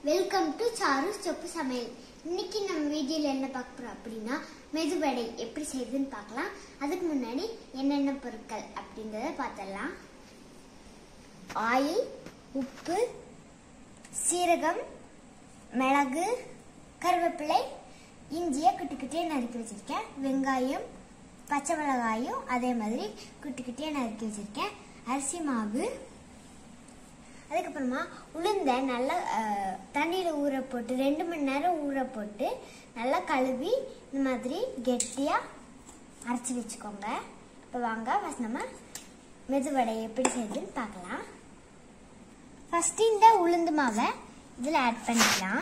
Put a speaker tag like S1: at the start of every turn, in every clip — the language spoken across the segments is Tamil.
S1: வெல்கம் டு சாரு சொப்பு சமையல் இன்னைக்கு நம்ம வீடியோல என்ன பார்க்க போறோம் அப்படின்னா மெதுவடை எப்படி செய்யுதுன்னு பார்க்கலாம் அதுக்கு முன்னாடி என்னென்ன பொருட்கள் அப்படின்றத பார்த்துடலாம் ஆயில் உப்பு சீரகம் மிளகு கருவேப்பிலை இஞ்சியை குட்டி குட்டியாக நறுக்கி வச்சிருக்கேன் வெங்காயம் பச்சை மிளகாயும் அதே மாதிரி குட்டி குட்டியாக நறுக்கி வச்சிருக்கேன் அரிசி மாவு அதுக்கப்புறமா உளுந்த நல்லா தண்ணியில் ஊற போட்டு ரெண்டு மணி நேரம் ஊற போட்டு நல்லா கழுவி இந்த மாதிரி கெட்டியாக அரைச்சி வச்சுக்கோங்க இப்போ வாங்க ஃபஸ்ட் நம்ம மெதுவடை எப்படி செய்யுதுன்னு பார்க்கலாம் ஃபஸ்ட்டு இந்த உளுந்து மாவை இதில் ஆட் பண்ணிக்கலாம்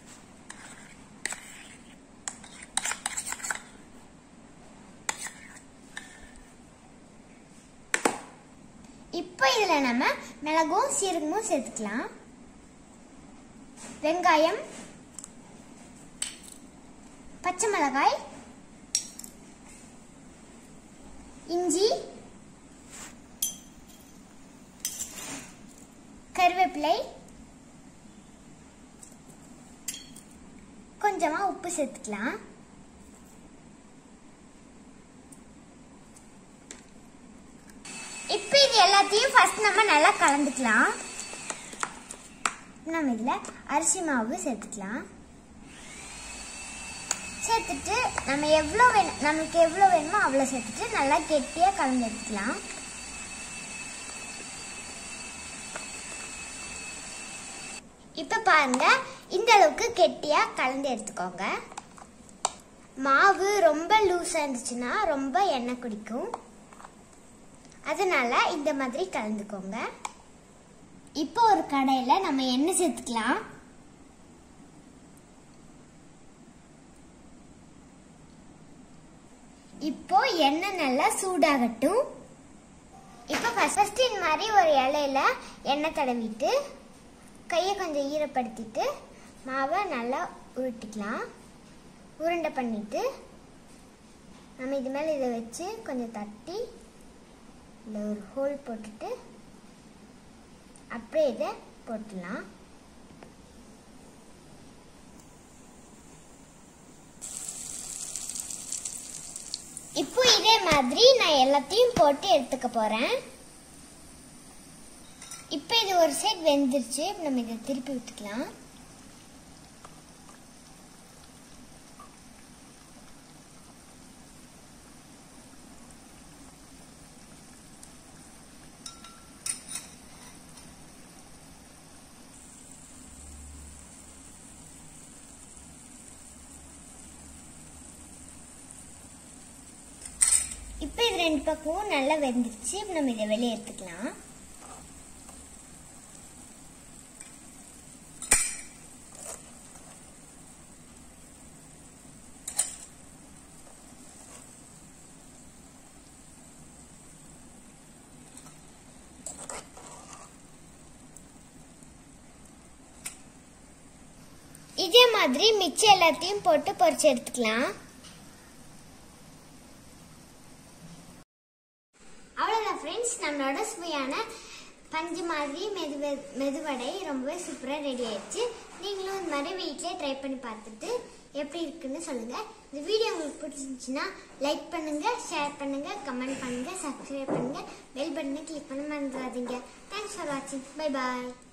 S1: இப்போ இதில் நம்ம மிளகும் சீரகமும் சேர்த்துக்கலாம் வெங்காயம் பச்சை மிளகாய் இஞ்சி கருவேப்பிலை கொஞ்சமா உப்பு சேர்த்துக்கலாம் இப்போ இது எல்லாத்தையும் ஃபர்ஸ்ட் நம்ம நல்லா கலந்துக்கலாம் நம்ம இதில் அரிசி மாவு சேர்த்துக்கலாம் சேர்த்துட்டு நம்ம எவ்வளோ வேணும் நமக்கு எவ்வளோ வேணுமோ அவ்வளோ சேர்த்துட்டு நல்லா கெட்டியாக கலந்து எடுத்துக்கலாம் இப்போ பாருங்க இந்த அளவுக்கு கெட்டியாக கலந்து எடுத்துக்கோங்க மாவு ரொம்ப லூஸாக இருந்துச்சுன்னா ரொம்ப எண்ணெய் குடிக்கும் அதனால இந்த மாதிரி கலந்துக்கோங்க இப்போ ஒரு கடையில் நம்ம எண்ணெய் சேர்த்துக்கலாம் இப்போ எண்ணெய் நல்லா சூடாகட்டும் இப்போ ஃபர்ஸ்ட் இந்த மாதிரி ஒரு இலையில எண்ணெய் தடவிட்டு கையை கொஞ்சம் ஈரப்படுத்திட்டு மாவை நல்லா உருட்டிக்கலாம் உருண்டை பண்ணிட்டு நம்ம இது மேலே இதை வச்சு கொஞ்சம் தட்டி இந்த ஒரு ஹோல் போட்டுட்டு அப்படியே இதை போட்டுடலாம் இப்போ இதே மாதிரி நான் எல்லாத்தையும் போட்டு எடுத்துக்க போறேன் இப்போ இது ஒரு சைடு வெந்துருச்சு இப்போ நம்ம இதை திருப்பி விட்டுக்கலாம் இப்போ இது ரெண்டு பக்கமும் நல்லா வெந்துருச்சு இப்போ நம்ம இதை வெளியே எடுத்துக்கலாம் இதே மாதிரி மிச்சம் எல்லாத்தையும் போட்டு பொரிச்சு எடுத்துக்கலாம் அவ்வளோதான் ஃப்ரெண்ட்ஸ் நம்மளோட சுவையான பஞ்சு மாதிரி மெது மெதுவடை ரொம்பவே சூப்பராக ரெடி ஆயிடுச்சு நீங்களும் இந்த மாதிரி வீட்டிலே ட்ரை பண்ணி பார்த்துட்டு எப்படி இருக்குன்னு சொல்லுங்கள் இந்த வீடியோ உங்களுக்கு பிடிச்சிருந்துச்சுன்னா லைக் பண்ணுங்கள் ஷேர் பண்ணுங்கள் கமெண்ட் பண்ணுங்கள் சப்ஸ்கிரைப் பண்ணுங்கள் பெல் பட்டனை கிளிக் பண்ண மறந்துடாதீங்க தேங்க்ஸ் ஃபார் வாட்சிங் பை பாய்